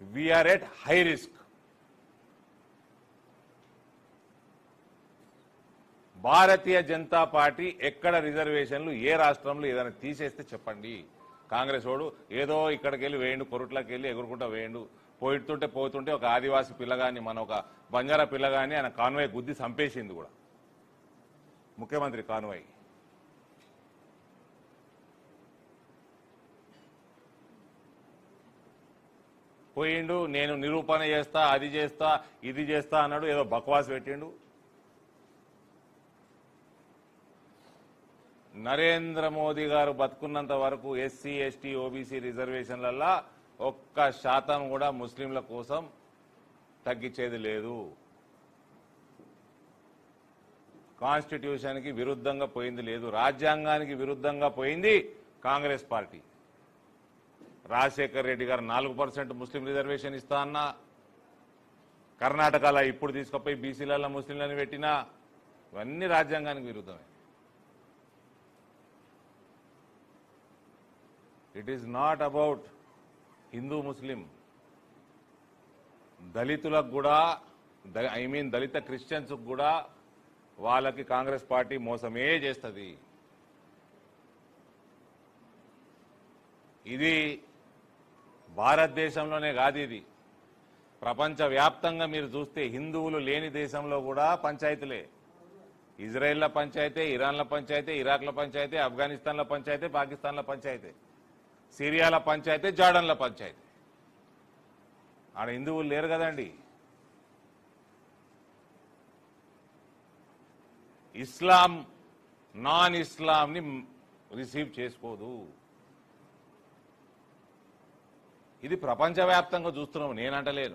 we are at high risk Bharatiya Janata Party ఎక్కడ రిజర్వేషన్లు ఏ రాష్ట్రంలో ఏదైనా తీసేస్తే చెప్పండి కాంగ్రెస్ వాడు ఏదో ఇక్కడికి వెళ్ళి వేయండు కొరుట్లోకి వెళ్ళి ఎగురుకుంటా వేయండు పోయితుంటే పోతుంటే ఒక ఆదివాసి పిల్లగాని మన ఒక బంజారా పిల్లగాని ఆయన కాన్వాయ్ గుద్ది చంపేసింది కూడా ముఖ్యమంత్రి కాన్వాయ్ పోయిండు నేను నిరూపణ చేస్తా అది చేస్తా ఇది చేస్తా అన్నాడు ఏదో బక్వాస్ పెట్టిండు నరేంద్ర మోదీ గారు బతుకున్నంత వరకు ఎస్సీ ఎస్టీ ఓబీసీ రిజర్వేషన్లల్లా ఒక్క శాతం కూడా ముస్లింల కోసం తగ్గించేది లేదు కాన్స్టిట్యూషన్కి విరుద్ధంగా పోయింది లేదు రాజ్యాంగానికి విరుద్ధంగా పోయింది కాంగ్రెస్ పార్టీ రాజశేఖర్ రెడ్డి గారు నాలుగు పర్సెంట్ ముస్లిం రిజర్వేషన్ ఇస్తా అన్నా కర్ణాటకలో ఇప్పుడు తీసుకుపోయి బీసీలలో ముస్లింలను పెట్టినా ఇవన్నీ రాజ్యాంగానికి విరుద్ధమే it is not about Hindu Muslim దళితులకు కూడా ఐ మీన్ దళిత క్రిస్టియన్స్ కూడా వాళ్ళకి కాంగ్రెస్ పార్టీ మోసమే చేస్తుంది ఇది భారతదేశంలోనే కాదు ఇది ప్రపంచవ్యాప్తంగా మీరు చూస్తే హిందువులు లేని దేశంలో కూడా పంచాయతీలే ఇజ్రాయెల్లో పంచాయతీ ఇరాన్ల పంచాయతీ ఇరాక్ల పంచాయతీ ఆఫ్ఘనిస్తాన్ల పంచాయతీ పాకిస్తాన్ల పంచాయతీ సిరియాల పంచాయతీ జార్డన్ల పంచాయతీ ఆడ హిందువులు లేరు కదండి ఇస్లాం నాన్ ఇస్లాంని రిసీవ్ చేసుకోదు ఇది ప్రపంచవ్యాప్తంగా చూస్తున్నాం నేనంటలేను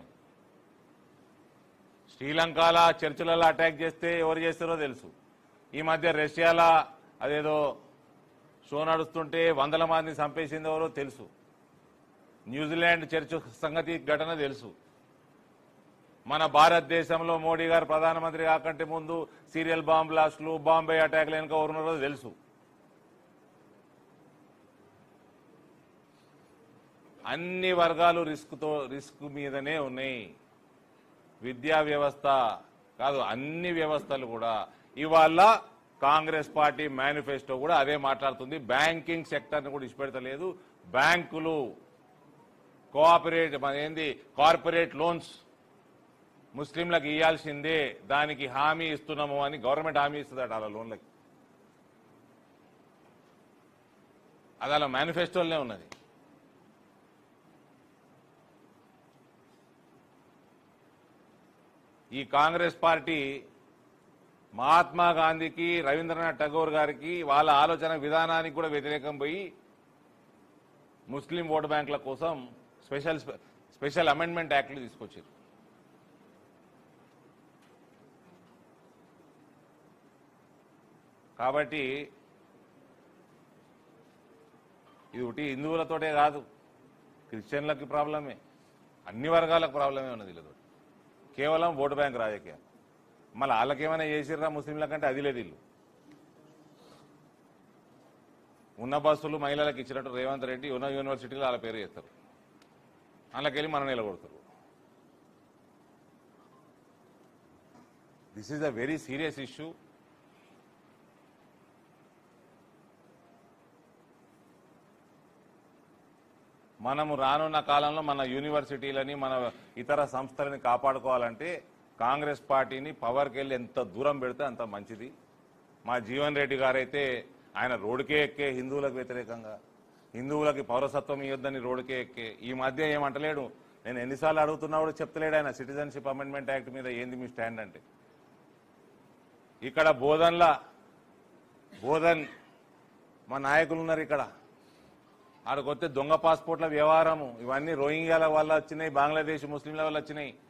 శ్రీలంకల చర్చిలలో అటాక్ చేస్తే ఎవరు చేస్తారో తెలుసు ఈ మధ్య రష్యాలో అదేదో షో నడుస్తుంటే వందల మందిని చంపేసింది ఎవరో తెలుసు న్యూజిలాండ్ చర్చ్ సంగతి ఘటన తెలుసు మన భారతదేశంలో మోడీ గారు ప్రధానమంత్రి కాకంటే ముందు సీరియల్ బాంబ్ బ్లాస్ట్లు బాంబే అటాక్లు వెనుక ఎవరున్నారో తెలుసు అన్ని వర్గాలు రిస్క్తో రిస్క్ మీదనే ఉన్నాయి విద్యా వ్యవస్థ కాదు అన్ని వ్యవస్థలు కూడా ఇవాళ కాంగ్రెస్ పార్టీ మేనిఫెస్టో కూడా అదే మాట్లాడుతుంది బ్యాంకింగ్ సెక్టర్ని కూడా ఇచ్చిపెడతలేదు బ్యాంకులు కోఆపరేట్ మన ఏంది కార్పొరేట్ లోన్స్ ముస్లింలకు ఇవ్వాల్సిందే దానికి హామీ ఇస్తున్నాము అని గవర్నమెంట్ హామీ ఇస్తుందట అలా లోన్లకి అది అలా మేనిఫెస్టోలోనే ఉన్నది ఈ కాంగ్రెస్ పార్టీ మహాత్మా గాంధీకి రవీంద్రనాథ్ ఠగోర్ గారికి వాళ్ళ ఆలోచన విధానానికి కూడా వ్యతిరేకం పోయి ముస్లిం ఓటు బ్యాంకుల కోసం స్పెషల్ స్పెషల్ అమెండ్మెంట్ యాక్ట్లు తీసుకొచ్చారు కాబట్టి ఇది ఒకటి హిందువులతోటే కాదు క్రిస్టియన్లకి ప్రాబ్లమే అన్ని వర్గాలకు ప్రాబ్లమే ఉన్నది వీళ్ళతో కేవలం ఓటు బ్యాంక్ రాజకీయం మళ్ళీ వాళ్ళకేమైనా చేసిర్రా ముస్లింల కంటే అది లేదు ఇల్లు ఉన్న బస్సులు మహిళలకు ఇచ్చినట్టు రేవంత్ రెడ్డి ఉన్న యూనివర్సిటీలో వాళ్ళ పేరు చేస్తారు అందులోకెళ్ళి మనం నిలబడతారు this is a very serious issue మనము రానున్న కాలంలో మన యూనివర్సిటీలని మన ఇతర సంస్థలని కాపాడుకోవాలంటే కాంగ్రెస్ పార్టీని పవర్కి వెళ్ళి ఎంత దూరం పెడితే అంత మంచిది మా జీవన్ రెడ్డి గారైతే ఆయన రోడ్డుకే ఎక్కే హిందువులకు వ్యతిరేకంగా హిందువులకి పౌరసత్వం ఇవ్వద్దని రోడ్డుకే ఎక్కే ఈ మధ్య ఏమంటలేడు నేను ఎన్నిసార్లు అడుగుతున్నా కూడా చెప్తలేడు ఆయన సిటిజన్షిప్ అమెండ్మెంట్ యాక్ట్ మీద ఏంది మీ స్టాండ్ అంటే ఇక్కడ బోధన్లా బోధన్ మా నాయకులు ఉన్నారు ఇక్కడ ఆడకొస్తే దొంగ పాస్పోర్ట్ల వ్యవహారము ఇవన్నీ రోహింగ్యాల వల్ల వచ్చినాయి బంగ్లాదేశ్ ముస్లింల వల్ల వచ్చినాయి